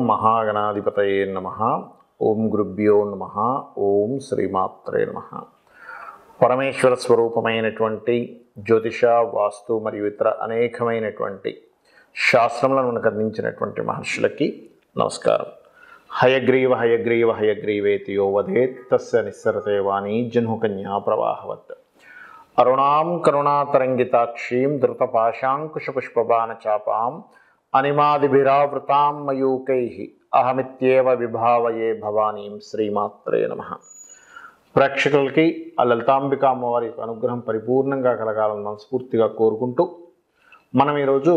మహాగణాధిపతయే నమ ఓం గురుభ్యో నమ ఓం శ్రీమాత్రే నమ పరమేశ్వర స్వరూపమైనటువంటి జ్యోతిష వాస్తు మరియు ఇతర అనేకమైనటువంటి శాస్త్రములను మనకు అందించినటువంటి మహర్షులకి నమస్కారం హయగ్రీవ హయగ్రీవ హయగ్రీవేతి యో వదేత్ తస్య నిస్సరతే వాణి జన్హుకన్యా ప్రవాహవత్ అరుణాం కరుణాతరంగితాక్షీం ధృతపాశాంకుశపుష్పబాణచాపాం అనిమాదిభిరావృతాం మయూకై అహమిత్యేవ విభావయే భవానీం శ్రీమాత్రే నమ ప్రేక్షకులకి ఆ లలితాంబిక అమ్మవారి యొక్క అనుగ్రహం పరిపూర్ణంగా కలగాలని మనస్ఫూర్తిగా కోరుకుంటూ మనం ఈరోజు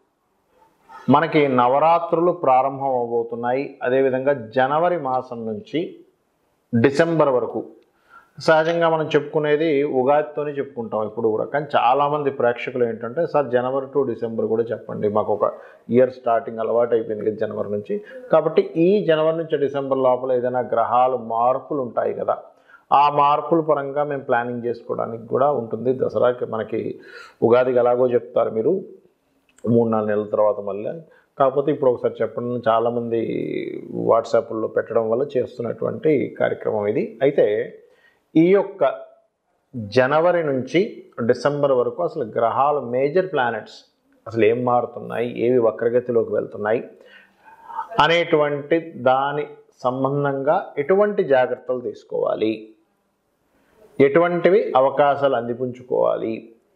మనకి నవరాత్రులు ప్రారంభం అవబోతున్నాయి అదేవిధంగా జనవరి మాసం నుంచి డిసెంబర్ వరకు సహజంగా మనం చెప్పుకునేది ఉగాదితోనే చెప్పుకుంటాం ఇప్పుడు కూడా కానీ చాలామంది ప్రేక్షకులు ఏంటంటే సార్ జనవరి టు డిసెంబర్ కూడా చెప్పండి మాకు ఒక ఇయర్ స్టార్టింగ్ అలవాటు అయిపోయింది కదా జనవరి నుంచి కాబట్టి ఈ జనవరి నుంచి డిసెంబర్ లోపల ఏదైనా గ్రహాలు మార్పులు ఉంటాయి కదా ఆ మార్పుల పరంగా మేము ప్లానింగ్ చేసుకోవడానికి కూడా ఉంటుంది దసరాకి మనకి ఉగాదికి ఎలాగో చెప్తారు మీరు మూడు నాలుగు నెలల తర్వాత మళ్ళీ కాకపోతే ఇప్పుడు ఒకసారి చెప్పండి చాలామంది వాట్సాప్లో పెట్టడం వల్ల చేస్తున్నటువంటి కార్యక్రమం ఇది అయితే ఈ యొక్క జనవరి నుంచి డిసెంబర్ వరకు అసలు గ్రహాలు మేజర్ ప్లానెట్స్ అసలు ఏం మారుతున్నాయి ఏవి వక్రగతిలోకి వెళ్తున్నాయి అనేటువంటి దాని సంబంధంగా ఎటువంటి జాగ్రత్తలు తీసుకోవాలి ఎటువంటివి అవకాశాలు అందిపుంచుకోవాలి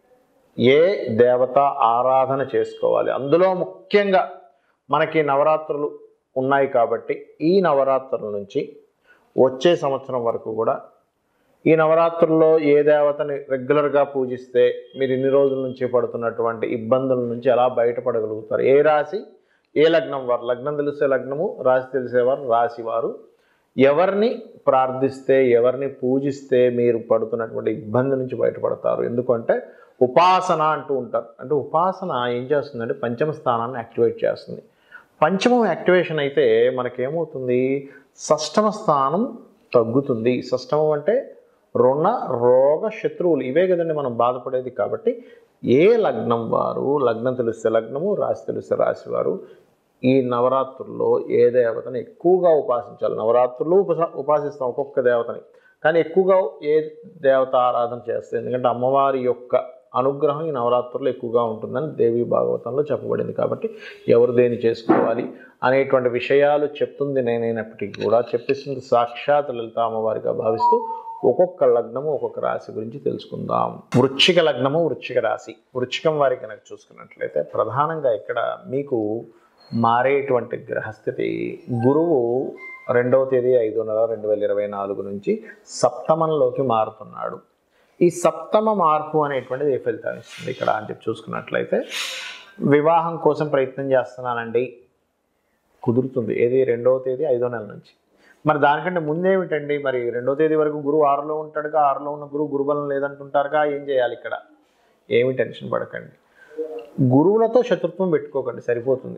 ఏ దేవత ఆరాధన చేసుకోవాలి అందులో ముఖ్యంగా మనకి నవరాత్రులు ఉన్నాయి కాబట్టి ఈ నవరాత్రుల నుంచి వచ్చే సంవత్సరం వరకు కూడా ఈ నవరాత్రుల్లో ఏ దేవతని రెగ్యులర్గా పూజిస్తే మీరు ఇన్ని రోజుల నుంచి పడుతున్నటువంటి ఇబ్బందుల నుంచి ఎలా బయటపడగలుగుతారు ఏ రాశి ఏ లగ్నం వారు లగ్నం తెలిసే లగ్నము రాశి తెలిసేవారు రాశి వారు ఎవరిని ప్రార్థిస్తే ఎవరిని పూజిస్తే మీరు పడుతున్నటువంటి ఇబ్బంది నుంచి బయటపడతారు ఎందుకంటే ఉపాసన అంటూ ఉంటారు అంటే ఉపాసన ఏం చేస్తుందంటే పంచమ స్థానాన్ని యాక్టివేట్ చేస్తుంది పంచమం యాక్టివేషన్ అయితే మనకేమవుతుంది షష్టమ స్థానం తగ్గుతుంది షష్టమం అంటే రుణ రోగ శత్రువులు ఇవే కదండి మనం బాధపడేది కాబట్టి ఏ లగ్నం వారు లగ్నం తెలిస్తే లగ్నము రాశి తెలిస్తే రాశి వారు ఈ నవరాత్రుల్లో ఏ దేవతని ఎక్కువగా ఉపాసించాలి నవరాత్రులు ఉపస ఉపాసిస్తాం ఒక్కొక్క దేవతని కానీ ఎక్కువగా ఏ దేవత ఆరాధన చేస్తే ఎందుకంటే అమ్మవారి యొక్క అనుగ్రహం ఈ నవరాత్రుల్లో ఎక్కువగా ఉంటుందని దేవి భాగవతంలో చెప్పబడింది కాబట్టి ఎవరు దేని చేసుకోవాలి అనేటువంటి విషయాలు చెప్తుంది నేనైనప్పటికీ కూడా చెప్పిస్తుంది సాక్షాత్ లలిత అమ్మవారిగా భావిస్తూ ఒక్కొక్క లగ్నము ఒక్కొక్క రాశి గురించి తెలుసుకుందాం వృశ్చిక లగ్నము వృశ్చిక రాశి వృశ్చికం వారి కనుక చూసుకున్నట్లయితే ప్రధానంగా ఇక్కడ మీకు మారేటువంటి గ్రహస్థితి గురువు రెండవ తేదీ ఐదో నెల రెండు వేల ఇరవై నాలుగు నుంచి సప్తమంలోకి మారుతున్నాడు ఈ సప్తమ మార్పు అనేటువంటిది ఏ ఫలితాన్ని ఇస్తుంది ఇక్కడ అని చెప్పి చూసుకున్నట్లయితే వివాహం కోసం ప్రయత్నం చేస్తున్నానండి కుదురుతుంది ఏది రెండవ తేదీ ఐదో నెల నుంచి మరి దానికంటే ముందేమిటండి మరి రెండో తేదీ వరకు గురువు ఆరులో ఉంటాడుగా ఆరులో ఉన్న గురువు గురుబలం లేదంటుంటారుగా ఏం చేయాలి ఇక్కడ ఏమి టెన్షన్ పడకండి గురువులతో శత్రుత్వం పెట్టుకోకండి సరిపోతుంది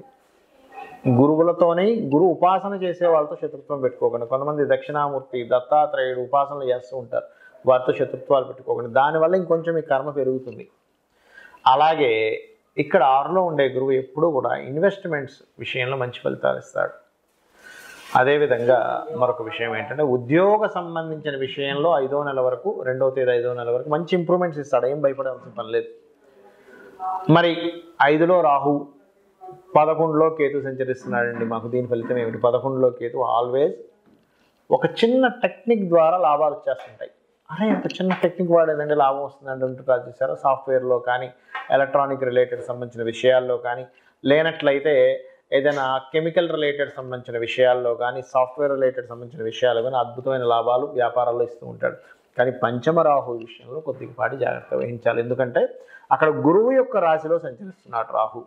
గురువులతోనే గురు ఉపాసన చేసే వాళ్ళతో శత్రుత్వం పెట్టుకోకండి కొంతమంది దక్షిణామూర్తి దత్తాత్రేయుడు ఉపాసనలు చేస్తూ ఉంటారు వారితో శత్రుత్వాలు పెట్టుకోకండి దానివల్ల ఇంకొంచెం మీ కర్మ పెరుగుతుంది అలాగే ఇక్కడ ఆరులో ఉండే గురువు ఎప్పుడూ కూడా ఇన్వెస్ట్మెంట్స్ విషయంలో మంచి ఫలితాలు ఇస్తాడు అదేవిధంగా మరొక విషయం ఏంటంటే ఉద్యోగ సంబంధించిన విషయంలో ఐదో నెల వరకు రెండవ తేదీ ఐదో నెల వరకు మంచి ఇంప్రూవ్మెంట్స్ ఇస్తాడు ఏం భయపడాల్సిన పని లేదు మరి ఐదులో రాహు పదకొండులో కేతు సంచరిస్తున్నాడండి మాకు దీని ఫలితం ఏమిటి పదకొండులో కేతు ఆల్వేస్ ఒక చిన్న టెక్నిక్ ద్వారా లాభాలు వచ్చేస్తుంటాయి అరే ఒక చిన్న టెక్నిక్ వాడేదండి లాభం వస్తుందండి అంటుంటారు చూసారా సాఫ్ట్వేర్లో కానీ ఎలక్ట్రానిక్ రిలేటెడ్ సంబంధించిన విషయాల్లో కానీ లేనట్లయితే ఏదైనా కెమికల్ రిలేటెడ్ సంబంధించిన విషయాల్లో కానీ సాఫ్ట్వేర్ రిలేటెడ్ సంబంధించిన విషయాల్లో కానీ అద్భుతమైన లాభాలు వ్యాపారాల్లో ఇస్తూ ఉంటాడు కానీ పంచమ రాహు విషయంలో కొద్దిపాటి జాగ్రత్త వహించాలి ఎందుకంటే అక్కడ గురువు యొక్క రాశిలో సంచరిస్తున్నాడు రాహు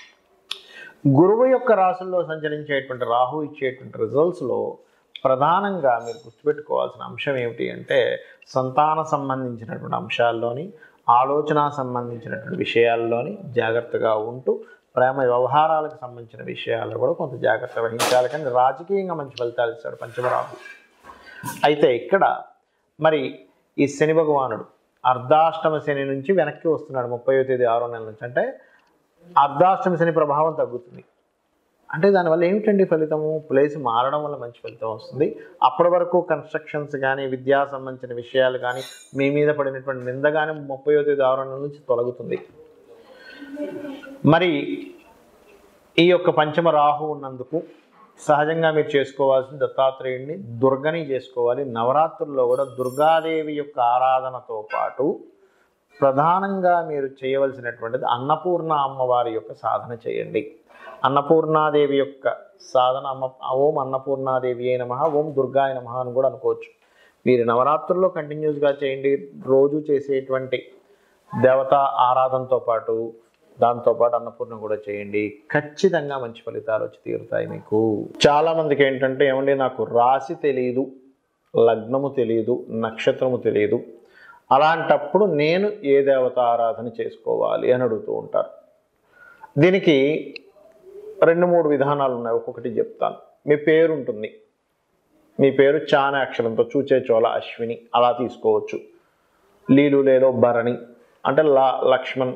గురువు యొక్క రాశుల్లో సంచరించేటువంటి రాహు ఇచ్చేటువంటి రిజల్ట్స్లో ప్రధానంగా మీరు గుర్తుపెట్టుకోవాల్సిన అంశం ఏమిటి అంటే సంతాన సంబంధించినటువంటి అంశాల్లోని ఆలోచన సంబంధించినటువంటి విషయాల్లోని జాగ్రత్తగా ఉంటూ ప్రేమ వ్యవహారాలకు సంబంధించిన విషయాల్లో కూడా కొంత జాగ్రత్త వహించాలి కానీ రాజకీయంగా మంచి ఫలితాలు ఇస్తాడు పంచమరాహు అయితే ఇక్కడ మరి ఈ శని భగవానుడు అర్ధాష్టమ శని నుంచి వెనక్కి వస్తున్నాడు ముప్పై తేదీ ఆరో నెల నుంచి అంటే అర్ధాష్టమ శని ప్రభావం తగ్గుతుంది అంటే దానివల్ల ఏమిటండి ఫలితము ప్లేస్ మారడం వల్ల మంచి ఫలితం వస్తుంది అప్పటి వరకు కన్స్ట్రక్షన్స్ కానీ విద్యా సంబంధించిన విషయాలు కానీ మీ మీద పడినటువంటి నింద కానీ ముప్పయో తేదీ ఆవరణ నుంచి తొలగుతుంది మరి ఈ యొక్క పంచమ రాహు ఉన్నందుకు సహజంగా మీరు చేసుకోవాల్సిన దత్తాత్రేయుడిని దుర్గని చేసుకోవాలి నవరాత్రుల్లో కూడా దుర్గాదేవి యొక్క ఆరాధనతో పాటు ప్రధానంగా మీరు చేయవలసినటువంటిది అన్నపూర్ణ అమ్మవారి యొక్క సాధన చేయండి అన్నపూర్ణాదేవి యొక్క సాధన అమ్మ ఓం అన్నపూర్ణాదేవి అయిన నమః ఓం దుర్గాయ నమః అని కూడా అనుకోవచ్చు మీరు నవరాత్రుల్లో కంటిన్యూస్గా చేయండి రోజు చేసేటువంటి దేవత ఆరాధనతో పాటు దాంతోపాటు అన్నపూర్ణ కూడా చేయండి ఖచ్చితంగా మంచి ఫలితాలు వచ్చి తీరుతాయి మీకు చాలా మందికి ఏంటంటే ఏమండి నాకు రాశి తెలియదు లగ్నము తెలియదు నక్షత్రము తెలియదు అలాంటప్పుడు నేను ఏ దేవత ఆరాధన చేసుకోవాలి అని అడుగుతూ ఉంటారు దీనికి రెండు మూడు విధానాలు ఉన్నాయి ఒక్కొక్కటి చెప్తాను మీ పేరు ఉంటుంది మీ పేరు చాన అక్షరంతో చూచే చోళ అశ్విని అలా తీసుకోవచ్చు లీలు లేలో భరణి అంటే లా లక్ష్మణ్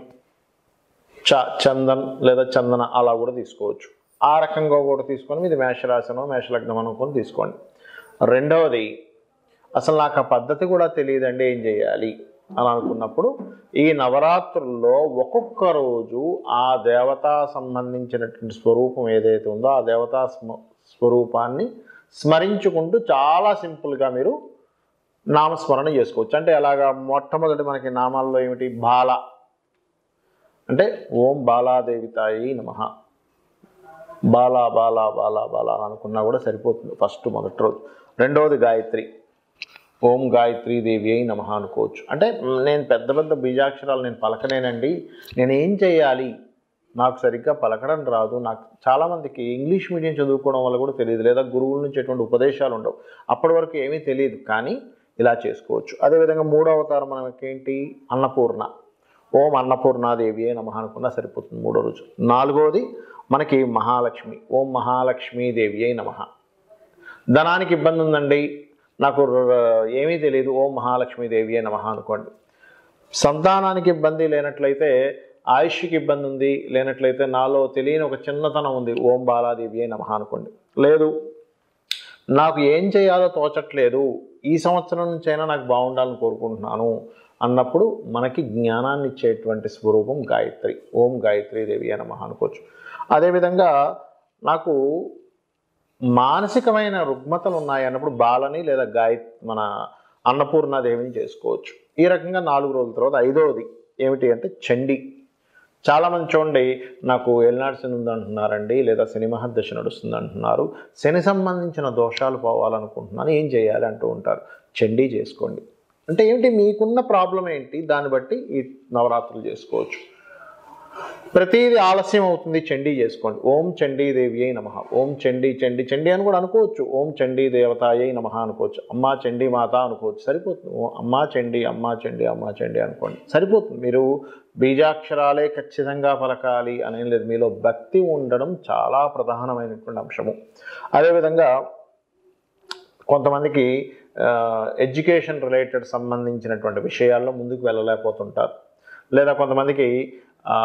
చ చందన్ లేదా చందన అలా కూడా తీసుకోవచ్చు ఆ రకంగా కూడా తీసుకొని మీది మేషరాశనో మేషలగ్నం అనుకొని తీసుకోండి రెండవది అసలు నాకు ఆ పద్ధతి కూడా తెలియదండి ఏం చేయాలి అని అనుకున్నప్పుడు ఈ నవరాత్రుల్లో ఒక్కొక్క రోజు ఆ దేవతా సంబంధించినటువంటి స్వరూపం ఏదైతే ఉందో ఆ దేవతా స్మ స్వరూపాన్ని స్మరించుకుంటూ చాలా సింపుల్గా మీరు నామస్మరణ చేసుకోవచ్చు అంటే అలాగా మొట్టమొదటి మనకి నామాల్లో ఏమిటి బాల అంటే ఓం బాలాదేవితాయి నమ బాలా బాలా బాలా బాలా అని అనుకున్నా కూడా సరిపోతుంది ఫస్ట్ మొదటి రోజు రెండవది గాయత్రి ఓం గాయత్రీ దేవి అయి నమ అనుకోవచ్చు అంటే నేను పెద్ద పెద్ద బీజాక్షరాలు నేను పలకలేనండి నేను ఏం చేయాలి నాకు సరిగ్గా పలకడం రాదు నాకు చాలామందికి ఇంగ్లీష్ మీడియం చదువుకోవడం వల్ల కూడా తెలియదు లేదా గురువుల నుంచి ఎటువంటి ఉపదేశాలు ఉండవు అప్పటి వరకు ఏమీ తెలియదు కానీ ఇలా చేసుకోవచ్చు అదేవిధంగా మూడో అవతారం మనకేంటి అన్నపూర్ణ ఓం అన్నపూర్ణాదేవి నమ అనుకున్నా సరిపోతుంది మూడో రోజు నాలుగోది మనకి మహాలక్ష్మి ఓం మహాలక్ష్మీదేవి అయి నమ ధనానికి ఇబ్బంది ఉందండి నాకు ర- ఏమీ తెలియదు ఓం మహాలక్ష్మీదేవి నమ అనుకోండి సంతానానికి ఇబ్బంది లేనట్లయితే ఆయుష్కి ఇబ్బంది ఉంది లేనట్లయితే నాలో తెలియని ఒక చిన్నతనం ఉంది ఓం బాలాదేవి నమ అనుకోండి లేదు నాకు ఏం చేయాలో తోచట్లేదు ఈ సంవత్సరం నుంచైనా నాకు బాగుండాలని కోరుకుంటున్నాను అన్నప్పుడు మనకి జ్ఞానాన్ని ఇచ్చేటువంటి స్వరూపం గాయత్రి ఓం గాయత్రి దేవి నమ అనుకోవచ్చు అదేవిధంగా నాకు మానసికమైన రుగ్మతలు ఉన్నాయి అన్నప్పుడు బాలని లేదా గాయ మన అన్నపూర్ణాదేవిని చేసుకోవచ్చు ఈ రకంగా నాలుగు రోజుల తర్వాత ఐదవది ఏమిటి అంటే చండి చాలామంది చూడండి నాకు ఎల్నాడు శని ఉంది అంటున్నారండి లేదా శని మహర్దశ నడుస్తుంది అంటున్నారు శని సంబంధించిన దోషాలు పోవాలనుకుంటున్నాను ఏం చేయాలి అంటూ ఉంటారు చండీ చేసుకోండి అంటే ఏమిటి మీకున్న ప్రాబ్లం ఏంటి దాన్ని బట్టి ఈ నవరాత్రులు చేసుకోవచ్చు ప్రతిదీ ఆలస్యం అవుతుంది చండీ చేసుకోండి ఓం చండీ దేవి అయి నమ ఓం చండీ చండీ చండీ అని కూడా అనుకోవచ్చు ఓం చండీ దేవతాయై నమ అనుకోవచ్చు అమ్మా చండీ మాత అనుకోవచ్చు సరిపోతుంది ఓ అమ్మా చండీ అమ్మా చండీ అమ్మా చండీ అనుకోండి సరిపోతుంది మీరు బీజాక్షరాలే ఖచ్చితంగా పలకాలి అనేది లేదు మీలో భక్తి ఉండడం చాలా ప్రధానమైనటువంటి అంశము అదేవిధంగా కొంతమందికి ఎడ్యుకేషన్ రిలేటెడ్ సంబంధించినటువంటి విషయాల్లో ముందుకు వెళ్ళలేకపోతుంటారు లేదా కొంతమందికి ఆ,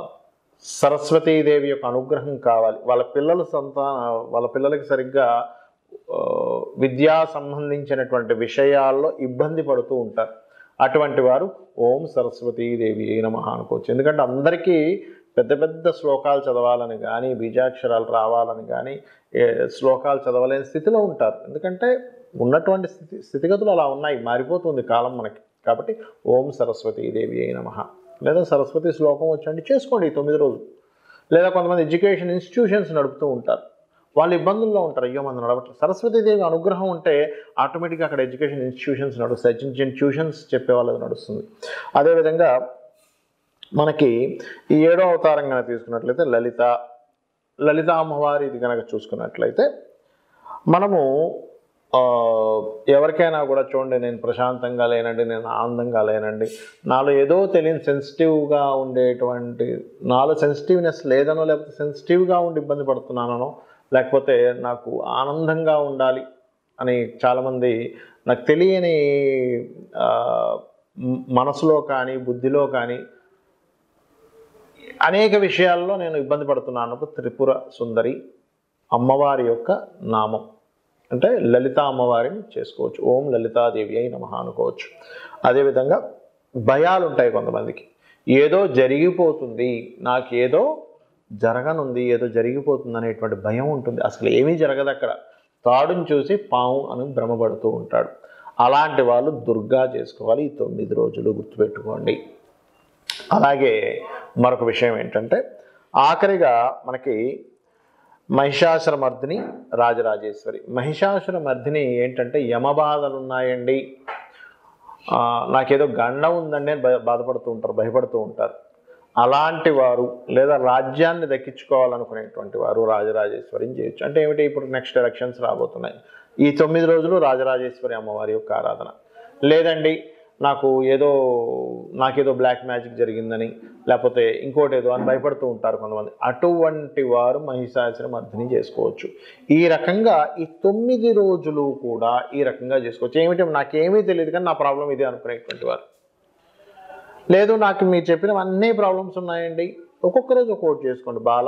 సరస్వతీదేవి యొక్క అనుగ్రహం కావాలి వాళ్ళ పిల్లల సంతాన వాళ్ళ పిల్లలకి సరిగ్గా ఆ, విద్యా సంబంధించినటువంటి విషయాల్లో ఇబ్బంది పడుతూ ఉంటారు అటువంటి వారు ఓం సరస్వతీదేవి నమ అనుకోవచ్చు ఎందుకంటే అందరికీ పెద్ద పెద్ద శ్లోకాలు చదవాలని కానీ బీజాక్షరాలు రావాలని కానీ ఏ, శ్లోకాలు చదవలేని స్థితిలో ఉంటారు ఎందుకంటే ఉన్నటువంటి స్థితి స్థితిగతులు అలా ఉన్నాయి మారిపోతుంది కాలం మనకి కాబట్టి ఓం సరస్వతీదేవి అయి నమ లేదా సరస్వతి శ్లోకం వచ్చండి చేసుకోండి ఈ తొమ్మిది రోజులు లేదా కొంతమంది ఎడ్యుకేషన్ ఇన్స్టిట్యూషన్స్ నడుపుతూ ఉంటారు వాళ్ళు ఇబ్బందుల్లో ఉంటారు అయ్యో మన నడవట్లేదు సరస్వతీదేవి అనుగ్రహం ఉంటే ఆటోమేటిక్గా అక్కడ ఎడ్యుకేషన్ ఇన్స్టిట్యూషన్స్ నడుస్తాయి చిన్న చిన్న ట్యూషన్స్ చెప్పే వాళ్ళకి నడుస్తుంది అదేవిధంగా మనకి ఈ ఏడో అవతారం కనుక తీసుకున్నట్లయితే లలిత లలిత అమ్మవారి ఇది కనుక చూసుకున్నట్లయితే మనము ఆ, ఎవరికైనా కూడా చూడండి నేను ప్రశాంతంగా లేనండి నేను ఆనందంగా లేనండి నాలో ఏదో తెలియని సెన్సిటివ్గా ఉండేటువంటి నాలో సెన్సిటివ్నెస్ లేదనో లేకపోతే సెన్సిటివ్గా ఉండి ఇబ్బంది పడుతున్నానో లేకపోతే నాకు ఆనందంగా ఉండాలి అని చాలామంది నాకు తెలియని ఆ, మ- మనసులో కానీ బుద్ధిలో కానీ అనేక విషయాల్లో నేను ఇబ్బంది పడుతున్నాను త్రిపుర సుందరి అమ్మవారి యొక్క నామం అంటే లలిత అమ్మవారిని చేసుకోవచ్చు ఓం లలితాదేవి అయి నమ అనుకోవచ్చు అదేవిధంగా భయాలు ఉంటాయి కొంతమందికి ఏదో జరిగిపోతుంది నాకేదో జరగనుంది ఏదో జరిగిపోతుంది అనేటువంటి భయం ఉంటుంది అసలు ఏమీ జరగదు అక్కడ తాడుని చూసి పాము అని భ్రమపడుతూ ఉంటాడు అలాంటి వాళ్ళు దుర్గా చేసుకోవాలి ఈ తొమ్మిది రోజులు గుర్తుపెట్టుకోండి అలాగే మరొక విషయం ఏంటంటే ఆఖరిగా మనకి మహిషాసుర మర్దిని రాజరాజేశ్వరి మహిషాసుర మర్దిని ఏంటంటే యమబాధలు ఉన్నాయండి ఆ, నాకేదో గండం ఉందండి అని భయ- బాధపడుతూ ఉంటారు భయపడుతూ ఉంటారు అలాంటి వారు లేదా రాజ్యాన్ని దక్కించుకోవాలనుకునేటువంటి వారు రాజరాజేశ్వరిని చేయొచ్చు అంటే ఏమిటి ఇప్పుడు నెక్స్ట్ ఎలక్షన్స్ రాబోతున్నాయి ఈ తొమ్మిది రోజులు రాజరాజేశ్వరి అమ్మవారి యొక్క ఆరాధన లేదండి నాకు ఏదో నాకేదో బ్లాక్ మ్యాజిక్ జరిగిందని లేకపోతే ఇంకోటి ఏదో అని భయపడుతూ ఉంటారు కొంతమంది అటువంటి వారు మహిషాసుర మర్దిని చేసుకోవచ్చు ఈ రకంగా ఈ తొమ్మిది రోజులు కూడా ఈ రకంగా చేసుకోవచ్చు ఏమిటి నాకేమీ తెలియదు కానీ నా ప్రాబ్లం ఇదే అనుకునేటువంటి వారు లేదు నాకు మీరు చెప్పినవన్నీ ప్రాబ్లమ్స్ ఉన్నాయండి ఒక్కొక్క రోజు ఒక్కొక్కటి చేసుకోండి బాల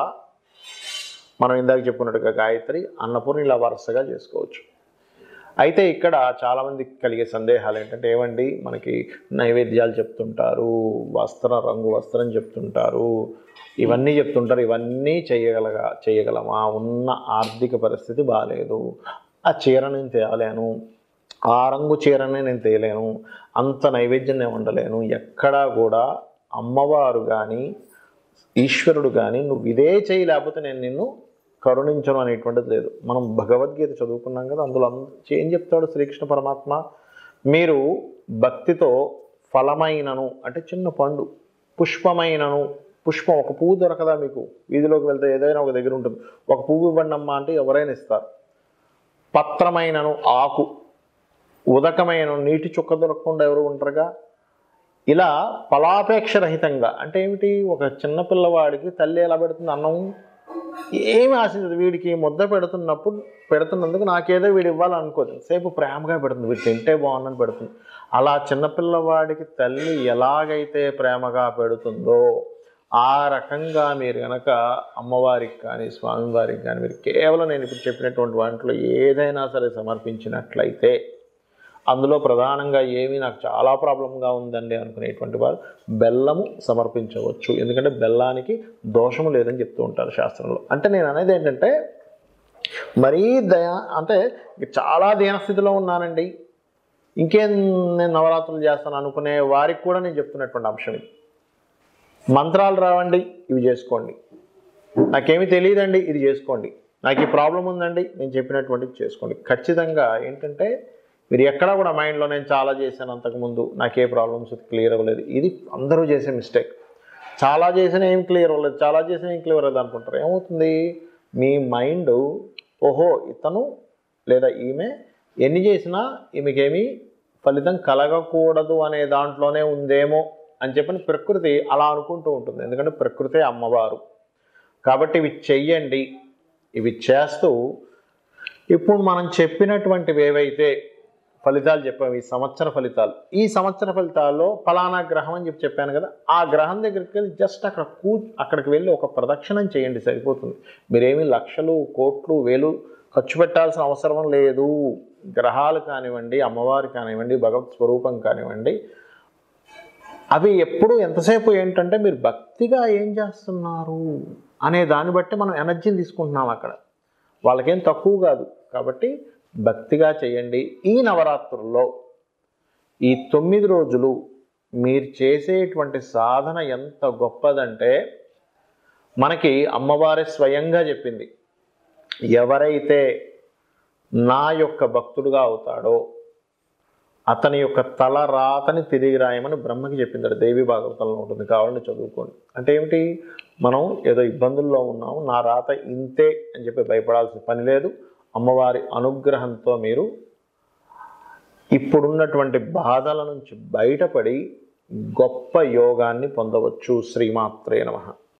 మనం ఇందాక చెప్పుకున్నట్టుగా గాయత్రి అన్నపూర్ణ ఇలా వరుసగా చేసుకోవచ్చు అయితే ఇక్కడ చాలామందికి కలిగే సందేహాలు ఏంటంటే ఏమండి మనకి నైవేద్యాలు చెప్తుంటారు వస్త్ర రంగు వస్త్రం చెప్తుంటారు ఇవన్నీ చెప్తుంటారు ఇవన్నీ చేయగలగా చేయగలమా ఉన్న ఆర్థిక పరిస్థితి బాగాలేదు ఆ చీర నేను తేయలేను ఆ రంగు చీరనే నేను తేయలేను అంత నైవేద్యం నేను ఉండలేను ఎక్కడా కూడా అమ్మవారు కానీ ఈశ్వరుడు కానీ నువ్వు ఇదే చేయి లేకపోతే నేను నిన్ను కరుణించను అనేటువంటిది లేదు మనం భగవద్గీత చదువుకున్నాం కదా అందులో అంద- ఏం చెప్తాడు శ్రీకృష్ణ పరమాత్మ మీరు భక్తితో ఫలమైనను అంటే చిన్న పండు పుష్పమైనను పుష్పం ఒక పువ్వు దొరకదా మీకు వీధిలోకి వెళ్తే ఏదైనా ఒక దగ్గర ఉంటుంది ఒక పువ్వు ఇవ్వండి అమ్మా అంటే ఎవరైనా ఇస్తారు పత్రమైనను ఆకు ఉదకమైన నీటి చుక్క దొరకకుండా ఎవరు ఉంటారుగా ఇలా ఫలాపేక్ష రహితంగా అంటే ఏమిటి ఒక చిన్న పిల్లవాడికి తల్లి ఎలా పెడుతుంది అన్నం ఏమి ఆశించదు వీడికి ముద్ద పెడుతున్నప్పుడు పెడుతున్నందుకు నాకేదో వీడు ఇవ్వాలనుకోదు సేపు ప్రేమగా పెడుతుంది వీడు తింటే బాగుందని పెడుతుంది అలా చిన్నపిల్లవాడికి తల్లి ఎలాగైతే ప్రేమగా పెడుతుందో ఆ రకంగా మీరు కనుక అమ్మవారికి కానీ స్వామివారికి కానీ మీరు కేవలం నేను ఇప్పుడు చెప్పినటువంటి వాటిలో ఏదైనా సరే సమర్పించినట్లయితే అందులో ప్రధానంగా ఏమీ నాకు చాలా ప్రాబ్లంగా ఉందండి అనుకునేటువంటి వారు బెల్లము సమర్పించవచ్చు ఎందుకంటే బెల్లానికి దోషము లేదని చెప్తూ ఉంటారు శాస్త్రంలో అంటే నేను అనేది ఏంటంటే మరీ దయ అంటే చాలా దీనస్థితిలో ఉన్నానండి ఇంకేం నేను నవరాత్రులు చేస్తాను అనుకునే వారికి కూడా నేను చెప్తున్నటువంటి అంశం ఇది మంత్రాలు రావండి ఇవి చేసుకోండి నాకేమీ తెలియదండి ఇది చేసుకోండి నాకు ఈ ప్రాబ్లం ఉందండి నేను చెప్పినటువంటిది చేసుకోండి ఖచ్చితంగా ఏంటంటే మీరు ఎక్కడా కూడా మైండ్లో నేను చాలా చేశాను అంతకుముందు నాకు ఏ ప్రాబ్లమ్స్ క్లియర్ అవ్వలేదు ఇది అందరూ చేసే మిస్టేక్ చాలా చేసిన ఏం క్లియర్ అవ్వలేదు చాలా చేసిన ఏం క్లియర్ అవ్వలేదు అనుకుంటారు ఏమవుతుంది మీ మైండ్ ఓహో ఇతను లేదా ఈమె ఎన్ని చేసినా ఈమెకేమీ ఫలితం కలగకూడదు అనే దాంట్లోనే ఉందేమో అని చెప్పని ప్రకృతి అలా అనుకుంటూ ఉంటుంది ఎందుకంటే ప్రకృతే అమ్మవారు కాబట్టి ఇవి చెయ్యండి ఇవి చేస్తూ ఇప్పుడు మనం చెప్పినటువంటివి ఏవైతే ఫలితాలు చెప్పాము ఈ సంవత్సర ఫలితాలు ఈ సంవత్సర ఫలితాల్లో ఫలానా గ్రహం అని చెప్పి చెప్పాను కదా ఆ గ్రహం దగ్గరికి వెళ్ళి జస్ట్ అక్కడ కూ అక్కడికి వెళ్ళి ఒక ప్రదక్షిణం చేయండి సరిపోతుంది మీరేమి లక్షలు కోట్లు వేలు ఖర్చు పెట్టాల్సిన అవసరం లేదు గ్రహాలు కానివ్వండి అమ్మవారు కానివ్వండి భగవత్ స్వరూపం కానివ్వండి అవి ఎప్పుడు ఎంతసేపు ఏంటంటే మీరు భక్తిగా ఏం చేస్తున్నారు అనే దాన్ని బట్టి మనం ఎనర్జీని తీసుకుంటున్నాం అక్కడ వాళ్ళకేం తక్కువ కాదు కాబట్టి భక్తిగా చేయండి ఈ నవరాత్రుల్లో ఈ తొమ్మిది రోజులు మీరు చేసేటువంటి సాధన ఎంత గొప్పదంటే మనకి అమ్మవారి స్వయంగా చెప్పింది ఎవరైతే నా యొక్క భక్తుడుగా అవుతాడో అతని యొక్క తల రాతని తిరిగి రాయమని బ్రహ్మకి చెప్పింది దేవి భాగవతంలో ఉంటుంది కావాలని చదువుకోండి అంటే ఏమిటి మనం ఏదో ఇబ్బందుల్లో ఉన్నాము నా రాత ఇంతే అని చెప్పి భయపడాల్సిన పని లేదు అమ్మవారి అనుగ్రహంతో మీరు ఇప్పుడున్నటువంటి బాధల నుంచి బయటపడి గొప్ప యోగాన్ని పొందవచ్చు శ్రీమాత్రే నమః